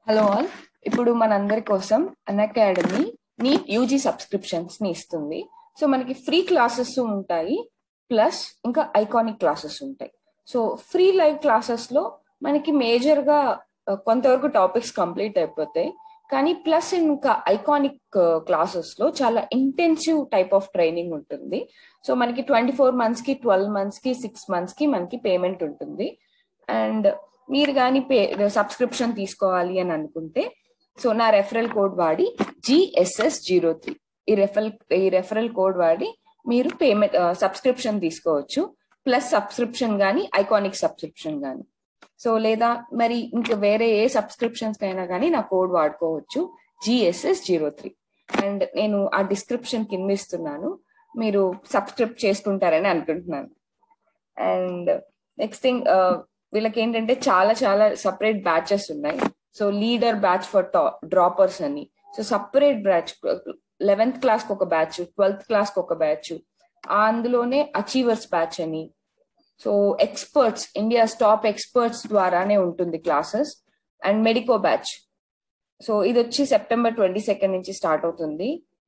hello all ఇప్పుడు మనందరి కోసం Unacademy NEET UG subscriptions ని ఇస్తుంది సో మనకి ఫ్రీ క్లాసెస్ ఉంటాయి ప్లస్ ఇంకా ఐకానిక్ క్లాసెస్ ఉంటాయి సో ఫ్రీ లైవ్ క్లాసెస్ లో మనకి మేజర్ గా ఆ, కొంతవరకు టాపిక్స్ కంప్లీట్ అయిపోతాయి కానీ ప్లస్ ఇంకా ఐకానిక్ క్లాసెస్ లో చాలా ఇంటెన్సివ్ టైప్ ఆఫ్ ట్రైనింగ్ ఉంటుంది సో మనకి ట్వంటీ ఫోర్ మంత్స్ కి ట్వెల్వ్ మంత్స్ కి సిక్స్ మంత్స్ కి మనకి పేమెంట్ ఉంటుంది అండ్ మీరు కానీ పే సబ్స్క్రిప్షన్ తీసుకోవాలి అని అనుకుంటే సో నా రెఫరల్ కోడ్ వాడి జిఎస్ఎస్ జీరో త్రీ ఈ రెఫరల్ ఈ రెఫరల్ కోడ్ వాడి మీరు పేమెంట్ సబ్స్క్రిప్షన్ తీసుకోవచ్చు ప్లస్ సబ్స్క్రిప్షన్ కానీ ఐకానిక్ సబ్స్క్రిప్షన్ కానీ సో లేదా మరి ఇంకా వేరే ఏ సబ్స్క్రిప్షన్స్ కైనా కానీ నా కోడ్ వాడుకోవచ్చు జిఎస్ఎస్ జీరో త్రీ అండ్ నేను ఆ డిస్క్రిప్షన్ కింద ఇస్తున్నాను మీరు సబ్స్క్రైబ్ చేసుకుంటారని అనుకుంటున్నాను అండ్ నెక్స్ట్ థింగ్ వీళ్ళకి ఏంటంటే చాలా చాలా సపరేట్ బ్యాచెస్ ఉన్నాయి so leader batch for droppers అని so separate batch eleventh class ఒక బ్యాచ్ ట్వెల్త్ క్లాస్ ఒక బ్యాచ్ అందులోనే అచీవర్స్ బ్యాచ్ అని so experts India top experts ద్వారానే ఉంటుంది classes and medico batch so ఇది వచ్చి సెప్టెంబర్ ట్వంటీ సెకండ్ నుంచి స్టార్ట్ అవుతుంది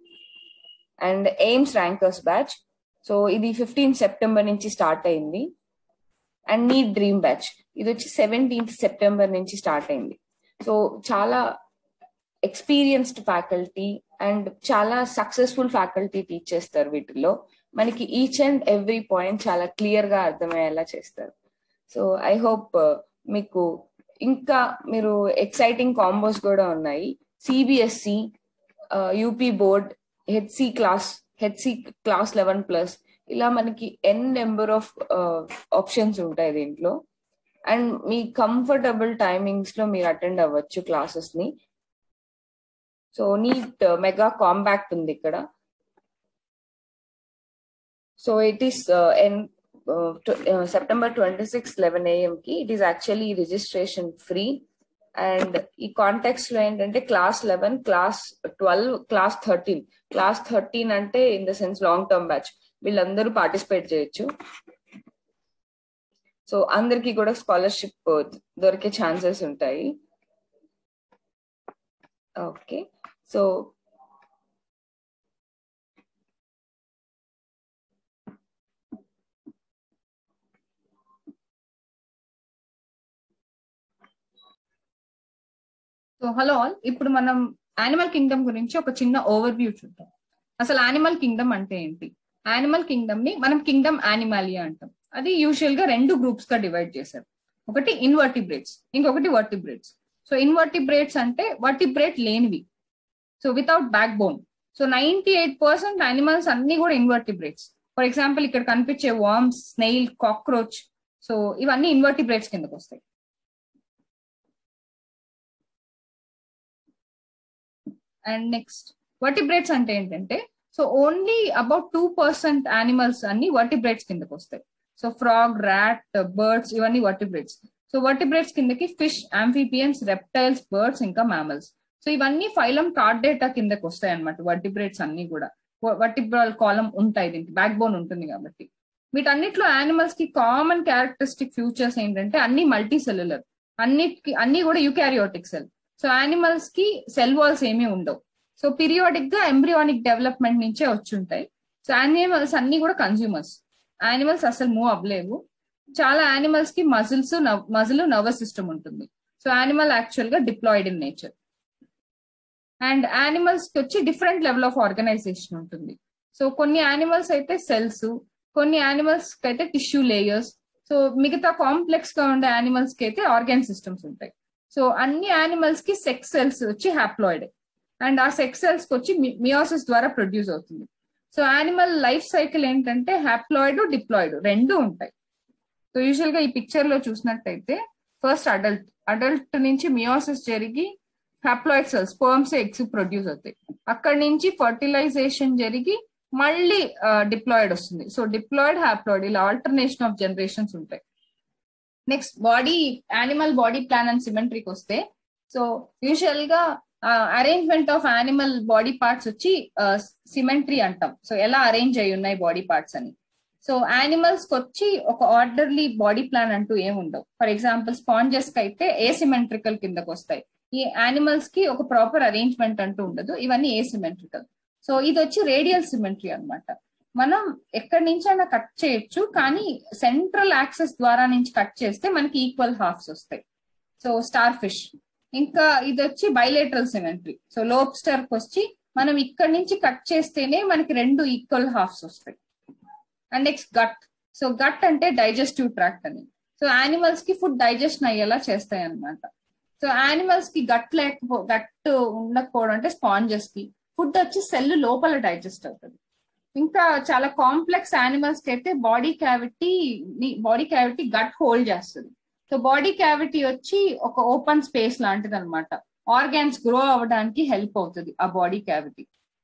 and AIIMS rankers batch so ఇది ఫిఫ్టీన్ సెప్టెంబర్ నుంచి స్టార్ట్ అయింది అండ్ నీట్ డ్రీమ్ బ్యాచ్ ఇది వచ్చి సెవెంటీన్త్ సెప్టెంబర్ నుంచి స్టార్ట్ అయింది సో చాలా ఎక్స్పీరియన్స్డ్ ఫ్యాకల్టీ అండ్ చాలా సక్సెస్ఫుల్ ఫ్యాకల్టీ టీచ్ చేస్తారు వీటిలో మనకి ఈచ్ అండ్ ఎవ్రీ పాయింట్ చాలా క్లియర్ గా అర్థమయ్యేలా చేస్తారు సో ఐ హోప్ మీకు ఇంకా మీరు ఎక్సైటింగ్ కాంబోస్ కూడా ఉన్నాయి CBSE UP board HC class HC class eleven plus ఇలా మనకి ఎన్ నెంబర్ ఆఫ్ ఆప్షన్స్ ఉంటాయి దీంట్లో అండ్ మీ కంఫర్టబుల్ టైమింగ్స్ లో మీరు అటెండ్ అవ్వచ్చు క్లాసెస్ ని సో నీట్ మెగా కాంపాక్ట్ ఉంది ఇక్కడ so it is on September twenty six eleven AM కి it is actually registration free and ఈ కాంటెక్స్ లో ఏంటంటే class eleven class twelve class thirteen class thirteen అంటే in the sense long term batch వీళ్ళందరూ participate చేయొచ్చు so అందరికి కూడా scholarship దొరికే ఛాన్సెస్ ఉంటాయి okay so so hello all ఇప్పుడు మనం యానిమల్ కింగ్డమ్ గురించి ఒక చిన్న ఓవర్ వ్యూ చూద్దాం అసలు యానిమల్ కింగ్డమ్ అంటే ఏంటి యానిమల్ కింగ్డమ్ ని మనం కింగ్డమ్ యానిమాలియా అంటాం అది యూజువల్ గా రెండు గ్రూప్స్ గా డివైడ్ చేశారు ఒకటి ఇన్వర్టిబ్రేట్స్ ఇంకొకటి వర్టిబ్రేట్స్ సో ఇన్వర్టిబ్రేట్స్ అంటే వర్టిబ్రేట్ లేనివి so without back bone so ninety eight percent animals అన్ని కూడా ఇన్వర్టిబ్రేట్స్ ఫర్ ఎగ్జాంపుల్ ఇక్కడ కనిపించే వార్మ్స్ స్నెయిల్ కాక్రోచ్ సో ఇవన్నీ ఇన్వర్టిబ్రేట్స్ కిందకు వస్తాయి అండ్ నెక్స్ట్ వర్టిబ్రేట్స్ అంటే ఏంటంటే so only about two percent animals అన్ని వర్టిబ్రేట్స్ కిందకి వస్తాయి సో ఫ్రాగ్ ర్యాట్ బర్డ్స్ ఇవన్నీ వర్టిబ్రేట్స్ సో వర్టిబ్రేట్స్ కిందకి ఫిష్ ఆంఫిపియన్స్ రెప్టైల్స్ బర్డ్స్ ఇంకా మ్యామల్స్ సో ఇవన్నీ ఫైలం కార్డేటా కిందకి వస్తాయి అనమాట వర్టిబ్రేట్స్ అన్ని కూడా వర్టిబ్రల్ కాలం ఉంటాయి దీనికి బ్యాక్ బోన్ ఉంటుంది కాబట్టి వీటన్నిటిలో యానిమల్స్ కి కామన్ క్యారెక్టరిస్టిక్ ఫ్యూచర్స్ ఏంటంటే అన్ని మల్టీ సెల్యులర్ అన్నిటికి అన్ని కూడా యూకారియోటిక్ సెల్ సో యానిమల్స్ కి సెల్ వాల్స్ ఏమీ ఉండవు సో పీరియాడిక్ గా ఎంబ్రియానిక్ డెవలప్మెంట్ నుంచే వచ్చి ఉంటాయి సో యానిమల్స్ అన్ని కూడా కన్స్యూమర్స్ యానిమల్స్ అసలు మూవ్ అవ్వలేవు చాలా యానిమల్స్ కి మజిల్స్ మజిల్ నర్వస్ సిస్టమ్ ఉంటుంది సో యానిమల్ యాక్చువల్ గా diploid in nature and animals కి వచ్చి డిఫరెంట్ లెవెల్ ఆఫ్ ఆర్గనైజేషన్ ఉంటుంది సో కొన్ని యానిమల్స్ అయితే సెల్స్ కొన్ని యానిమల్స్ కి అయితే టిష్యూ లేయర్స్ సో మిగతా కాంప్లెక్స్ గా ఉండే యానిమల్స్ కి అయితే ఆర్గాన్ సిస్టమ్స్ ఉంటాయి సో అన్ని యానిమల్స్ కి సెక్స్ సెల్స్ వచ్చి హ్యాప్లాయిడ్ అండ్ ఆ సెక్స్ సెల్స్ కి వచ్చి మియోసిస్ ద్వారా ప్రొడ్యూస్ అవుతుంది సో యానిమల్ లైఫ్ సైకిల్ ఏంటంటే హ్యాప్లాయిడ్ డిప్లాయిడ్ రెండు ఉంటాయి సో యూజువల్ గా ఈ పిక్చర్ లో చూసినట్టయితే ఫస్ట్ అడల్ట్ అడల్ట్ నుంచి మియోసిస్ జరిగి haploid cells sperms eggs produce అవుతాయి అక్కడి నుంచి ఫర్టిలైజేషన్ జరిగి మళ్ళీ డిప్లాయిడ్ వస్తుంది సో డిప్లాయిడ్ హ్యాప్లాయిడ్ ఇలా ఆల్టర్నేషన్ ఆఫ్ జనరేషన్స్ ఉంటాయి next body animal body plan and సిమెంట్రీకి వస్తే సో యూజువల్ గా arrangement of animal body parts వచ్చి సిమెంట్రీ అంటాం సో ఎలా అరేంజ్ అయి ఉన్నాయి బాడీ పార్ట్స్ అని సో యానిమల్స్ కి వచ్చి ఒక ఆర్డర్లీ బాడీ ప్లాన్ అంటూ ఏమి ఉండవు ఫర్ ఎగ్జాంపుల్ స్పాంజెస్ కి అయితే ఏసిమెట్రికల్ కిందకు వస్తాయి ఈ యానిమల్స్ కి ఒక ప్రాపర్ అరేంజ్మెంట్ అంటూ ఉండదు ఇవన్నీ ఏ సిమెట్రికల్ సో ఇది వచ్చి రేడియల్ సిమెట్రీ అన్నమాట మనం ఎక్కడి నుంచి అయినా కట్ చేయొచ్చు కానీ సెంట్రల్ యాక్సెస్ ద్వారా నుంచి కట్ చేస్తే మనకి ఈక్వల్ హాఫ్స్ వస్తాయి సో స్టార్ ఫిష్ ఇంకా ఇది వచ్చి బైలేటరల్ సిమెట్రీ సో లోబ్స్టర్ వచ్చి మనం ఇక్కడ నుంచి కట్ చేస్తేనే మనకి రెండు ఈక్వల్ హాఫ్స్ వస్తాయి and next gut so gut అంటే డైజెస్టివ్ ట్రాక్ట్ అని సో యానిమల్స్ కి ఫుడ్ డైజెషన్ అయ్యేలా చేస్తాయి అనమాట సో యానిమల్స్ కి గట్ లేకపో గట్ ఉండకపోవడం అంటే స్పాంజెస్ కి ఫుడ్ వచ్చి సెల్ లోపల డైజెస్ట్ అవుతుంది ఇంకా చాలా కాంప్లెక్స్ యానిమల్స్ కి అయితే body cavity body cavity gut hold చేస్తుంది సో బాడీ క్యావిటీ వచ్చి ఒక ఓపెన్ స్పేస్ లాంటిది అనమాట ఆర్గాన్స్ గ్రో అవ్వడానికి హెల్ప్ అవుతుంది ఆ బాడీ క్యావిటీ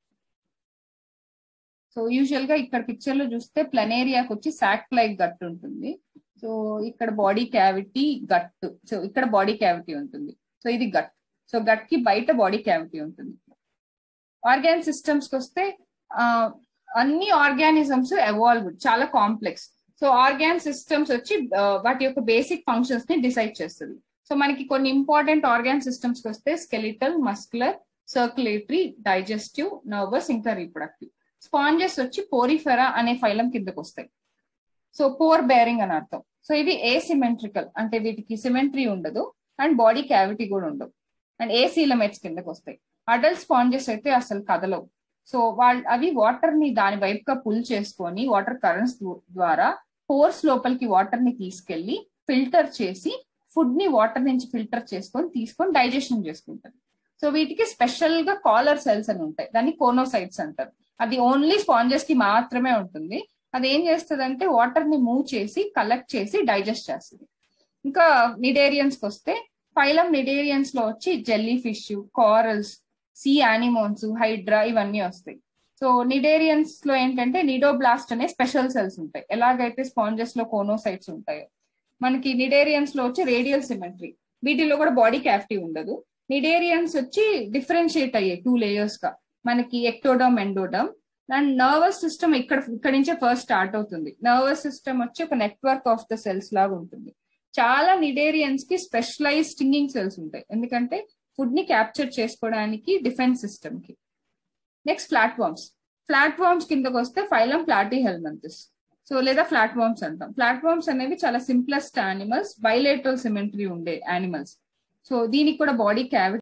సో యూజువల్ గా ఇక్కడ పిక్చర్ లో చూస్తే ప్లనేరియాకి వచ్చి సాక్ లైక్ గట్ ఉంటుంది సో ఇక్కడ బాడీ క్యావిటీ గట్ సో ఇక్కడ బాడీ క్యావిటీ ఉంటుంది సో ఇది గట్ సో గట్ కి బయట బాడీ క్యావిటీ ఉంటుంది ఆర్గాన్ సిస్టమ్స్ కి వస్తే అన్ని ఆర్గానిజమ్స్ ఎవాల్వ్ చాలా కాంప్లెక్స్ సో ఆర్గాన్ సిస్టమ్స్ వచ్చి వాటి యొక్క బేసిక్ ఫంక్షన్స్ ని డిసైడ్ చేస్తుంది సో మనకి కొన్ని ఇంపార్టెంట్ ఆర్గాన్ సిస్టమ్స్ కి వస్తే skeletal muscular circulatory digestive nervous ఇంకా రీప్రొడక్టివ్ స్పాంజెస్ వచ్చి పోరిఫెరా అనే ఫైలం కిందకు వస్తాయి సో పోర్ బేరింగ్ అని అర్థం సో ఇవి ఏ సిమెట్రికల్ అంటే వీటికి సిమెట్రీ ఉండదు అండ్ బాడీ క్యావిటీ కూడా ఉండదు అండ్ ఏ సీలమెట్స్ కిందకు వస్తాయి అడల్ట్ స్పాంజెస్ అయితే అసలు కదలవు సో వాళ్ళు అవి వాటర్ ని దాని వైపుగా పుల్ చేసుకొని వాటర్ కరెంట్స్ ద్వారా పోర్స్ లోపలికి వాటర్ ని తీసుకెళ్లి ఫిల్టర్ చేసి ఫుడ్ ని వాటర్ నుంచి ఫిల్టర్ చేసుకొని తీసుకొని డైజెషన్ చేసుకుంటారు సో వీటికి స్పెషల్ గా కాలర్ సెల్స్ అని ఉంటాయి దాన్ని కోనోసైట్స్ అంటారు అది ఓన్లీ స్పాంజెస్ కి మాత్రమే ఉంటుంది అది ఏం చేస్తుంది అంటే వాటర్ ని మూవ్ చేసి కలెక్ట్ చేసి డైజెస్ట్ చేస్తుంది ఇంకా నిడేరియన్స్ కి వస్తే ఫైలం నిడేరియన్స్ లో వచ్చి jelly fish corals sea anemones hydra ఇవన్నీ వస్తాయి సో నిడేరియన్స్ లో ఏంటంటే నిడోబ్లాస్ట్ అనే స్పెషల్ సెల్స్ ఉంటాయి ఎలాగైతే స్పాంజెస్ లో కోనోసైట్స్ ఉంటాయో మనకి నిడేరియన్స్ లో వచ్చి రేడియల్ సిమెట్రీ వీటిలో కూడా బాడీ క్యావిటీ ఉండదు నిడేరియన్స్ వచ్చి డిఫరెన్షియేట్ అయ్యాయి టూ లేయర్స్ గా మనకి ectoderm endoderm and nervous system ఇక్కడ ఇక్కడ నుంచే ఫస్ట్ స్టార్ట్ అవుతుంది నర్వస్ సిస్టమ్ వచ్చి ఒక నెట్వర్క్ ఆఫ్ ద సెల్స్ లాగా ఉంటుంది చాలా నిడేరియన్స్ కి స్పెషలైజ్ స్టింగింగ్ సెల్స్ ఉంటాయి ఎందుకంటే ఫుడ్ ని క్యాప్చర్ చేసుకోవడానికి డిఫెన్స్ సిస్టమ్ కి నెక్స్ట్ ప్లాట్ఫామ్స్ ప్లాట్ఫామ్స్ కిందకు వస్తే ఫైలం ప్లాటీ హెల్మంతిస్ సో లేదా ప్లాట్ఫామ్స్ అంటాం ప్లాట్ఫామ్స్ అనేవి చాలా సింప్లెస్ట్ యానిమల్స్ బైలేటరల్ సిమెంటరీ ఉండే యానిమల్స్ సో దీనికి కూడా బాడీ క్యావిటీ